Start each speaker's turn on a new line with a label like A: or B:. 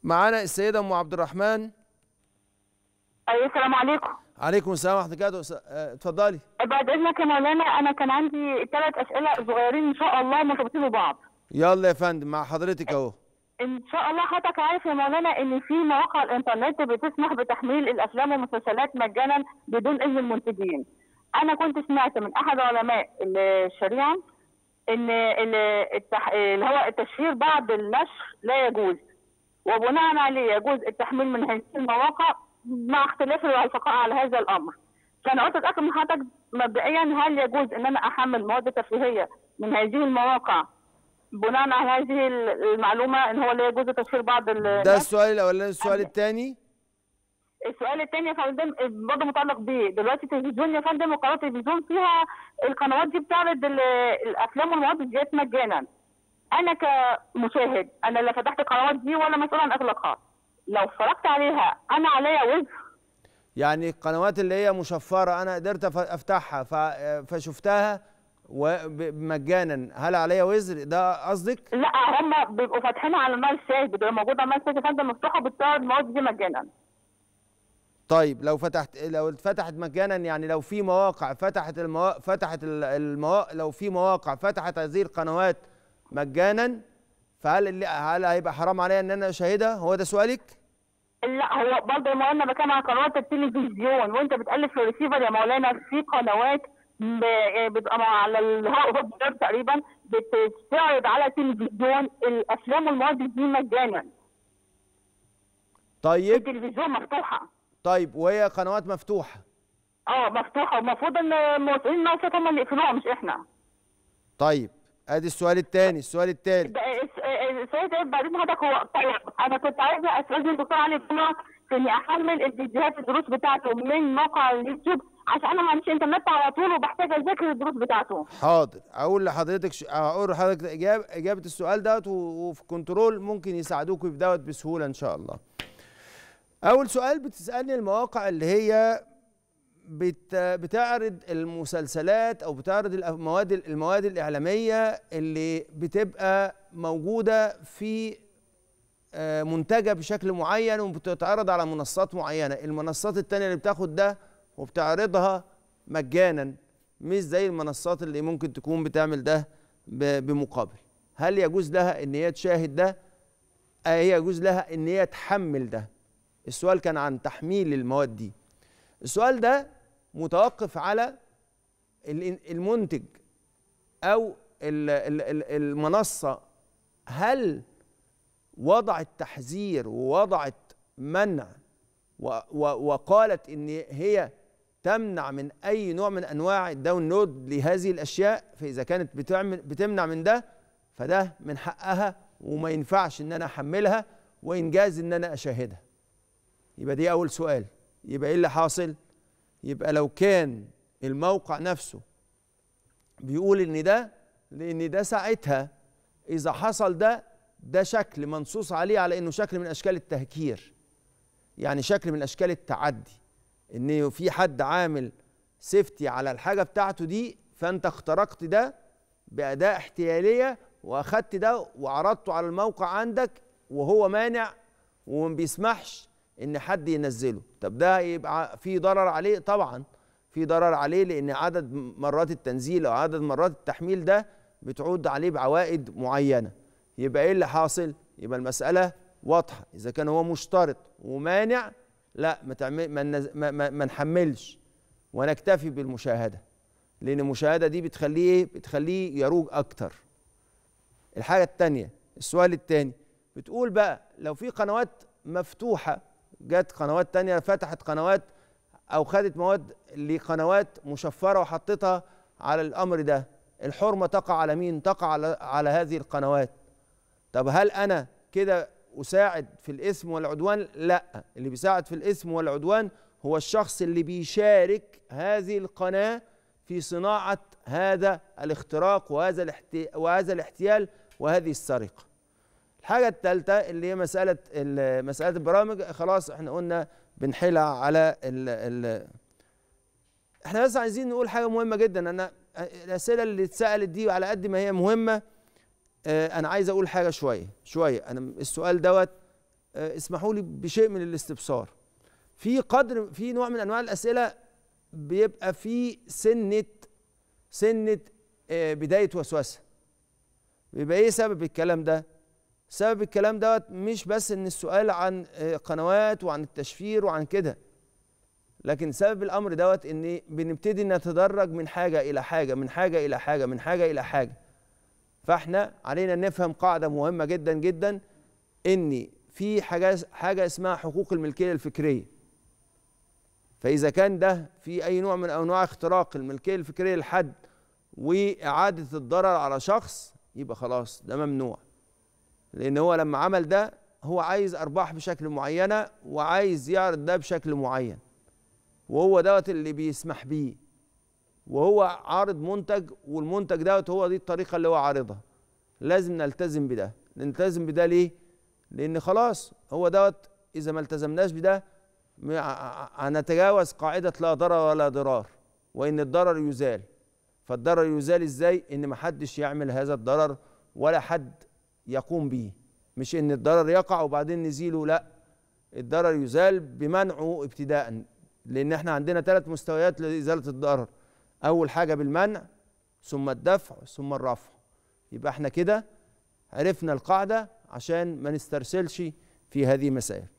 A: معانا السيده ام عبد الرحمن
B: ايوه السلام عليكم
A: عليكم السلام ورحمه الله وبركاته آه، اتفضلي
B: بعد اذنك يا مولانا انا كان عندي ثلاث اسئله صغيرين ان شاء الله مرتبطين ببعض
A: يلا يا فندم مع حضرتك اهو
B: ان شاء الله حضرتك عارف يا مولانا ان في مواقع الانترنت بتسمح بتحميل الافلام والمسلسلات مجانا بدون اذن المنتجين انا كنت سمعت من احد علماء الشريعه ان ال- التح... اللي هو التشهير بعد النشر لا يجوز وبناء عليه يجوز التحميل من هذه المواقع مع اختلاف الوثقاء على هذا الامر فانا قلت اتاكد من حضرتك مبدئيا هل يجوز ان انا احمل مواد ترفيهيه من هذه المواقع بناء على هذه المعلومه ان هو لا يجوز تشهير بعض ال-
A: ده
B: الناس؟
A: السؤال الاولاني السؤال الثاني
B: السؤال الثاني يا فندم برضه متعلق بيه دلوقتي التلفزيون يا فندم وقنوات التلفزيون فيها القنوات دي بتعرض ال- الافلام والمواد ديت مجانا انا كمشاهد انا لا فتحت القنوات دي ولا مسؤول عن اغلاقها لو اتفرجت عليها انا عليا وزر
A: يعني القنوات اللي هي مشفره انا قدرت أف- افتحها ف- فشفتها وب- مجانا هل عليا وزر ده قصدك
B: لا هم بيبقوا فاتحينها على المال السائد بتبقى موجوده على المال السائد يا فندم مفتوحه بتعرض المواد دي مجانا
A: طيب لو فتحت لو اتفتحت مجانا يعني لو في مواقع فتحت المواقع فتحت المواقع لو في مواقع فتحت هذه القنوات مجانا فهل اللي هل هيبقى حرام عليا ان انا اشاهدها هو ده سؤالك
B: لا هو برضه يا مولانا بتكلم عن قنوات التلفزيون وانت بتقلب في الريسيفر يا مولانا في قنوات ب- بتبقى مع- على الهواء هوب تقريبا بتعرض على التلفزيون الافلام والمواد دي مجانا
A: طيب
B: التلفزيون مفتوحه
A: طيب وهي قنوات مفتوحه
B: اه مفتوحه والمفروض ان المسؤولين الموسط هم اللي يقفلوها مش احنا
A: طيب ادي السؤال الثاني السؤال الثالث
B: ده الس- السؤال ده بعدين حضرتك هو طيب انا كنت عايزه استاذن الدكتور علي الجمعه في اني احمل الفيديوهات الدروس بتاعته من موقع اليوتيوب عشان انا ما عنديش انترنت على طول وبحتاج اذاكر الدروس بتاعته
A: حاضر اقول لحضرتك ش... اقول لحضرتك اجابه اجابه السؤال دوت و- وفي كنترول ممكن يساعدوك في دوت بسهوله ان شاء الله اول سؤال بتسالني المواقع اللي هي بت... بتعرض المسلسلات او بتعرض المواد المواد الاعلاميه اللي بتبقى موجوده في آه، منتجه بشكل معين وبتتعرض على منصات معينه المنصات التانية اللي بتاخد ده وبتعرضها مجانا مش زي المنصات اللي ممكن تكون بتعمل ده ب- بمقابل هل يجوز لها ان هي تشاهد ده آه، هي يجوز لها ان هي تحمل ده السؤال كان عن تحميل المواد دي السؤال ده متوقف على ال- المنتج او ال- ال- ال- المنصه هل وضعت تحذير ووضعت منع و- و- وقالت ان هي تمنع من اي نوع من انواع الداونلود لهذه الاشياء فاذا كانت بتعمل بتمنع من ده فده من حقها وما ينفعش ان انا احملها وانجاز ان انا اشاهدها يبقى دي اول سؤال يبقى ايه اللي حاصل يبقى لو كان الموقع نفسه بيقول ان ده لان ده ساعتها اذا حصل ده ده شكل منصوص عليه على انه شكل من اشكال التهكير يعني شكل من اشكال التعدي ان في حد عامل سيفتي على الحاجه بتاعته دي فانت اخترقت ده باداه احتياليه واخدت ده وعرضته على الموقع عندك وهو مانع وما بيسمحش ان حد ينزله طب ده يبقى في ضرر عليه طبعا في ضرر عليه لان عدد مرات التنزيل او عدد مرات التحميل ده بتعود عليه بعوائد معينه يبقى ايه اللي حاصل يبقى المساله واضحه اذا كان هو مشترط ومانع لا ما تعمل ما, نز... ما, ما, ما نحملش ونكتفي بالمشاهده لان المشاهده دي بتخليه ايه بتخليه يروج اكتر الحاجه الثانيه السؤال الثاني بتقول بقى لو في قنوات مفتوحه جت قنوات تانية فتحت قنوات او خدت مواد لقنوات مشفره وحطتها على الامر ده الحرمه تقع على مين تقع على, على هذه القنوات طب هل انا كده اساعد في الاثم والعدوان لا اللي بيساعد في الاثم والعدوان هو الشخص اللي بيشارك هذه القناه في صناعه هذا الاختراق وهذا الاحتي... وهذا الاحتيال وهذه السرقه الحاجه الثالثه اللي هي مساله ال- مساله البرامج خلاص احنا قلنا بنحيلها على ال ال احنا بس عايزين نقول حاجه مهمه جدا انا الاسئله اللي اتسالت دي على قد ما هي مهمه آه، انا عايز اقول حاجه شويه شويه انا السؤال دوت آه، اسمحوا لي بشيء من الاستفسار في قدر في نوع من انواع الاسئله بيبقى في سنه سنه آه، بدايه وسوسه بيبقى ايه سبب الكلام ده سبب الكلام دوت مش بس ان السؤال عن آه، قنوات وعن التشفير وعن كده لكن سبب الامر دوت ان بنبتدي نتدرج من حاجه الى حاجه من حاجه الى حاجه من حاجه الى حاجه فاحنا علينا نفهم قاعده مهمه جدا جدا ان في حاجه حاجه اسمها حقوق الملكيه الفكريه فاذا كان ده في اي نوع من انواع اختراق الملكيه الفكريه لحد واعاده الضرر على شخص يبقى خلاص ده ممنوع لان هو لما عمل ده هو عايز ارباح بشكل معينه وعايز يعرض ده بشكل معين وهو دوت اللي بيسمح بيه وهو عارض منتج والمنتج دوت هو دي الطريقه اللي هو عارضها لازم نلتزم بده نلتزم بده ليه لان خلاص هو دوت اذا ما التزمناش بده م- ع- ع- هنتجاوز قاعده لا ضرر ولا ضرار وان الضرر يزال فالضرر يزال ازاي ان ما حدش يعمل هذا الضرر ولا حد يقوم به مش ان الضرر يقع وبعدين نزيله لا الضرر يزال بمنعه ابتداء لان احنا عندنا ثلاث مستويات لازاله الضرر اول حاجه بالمنع ثم الدفع ثم الرفع يبقى احنا كده عرفنا القاعده عشان ما نسترسلش في هذه المسائل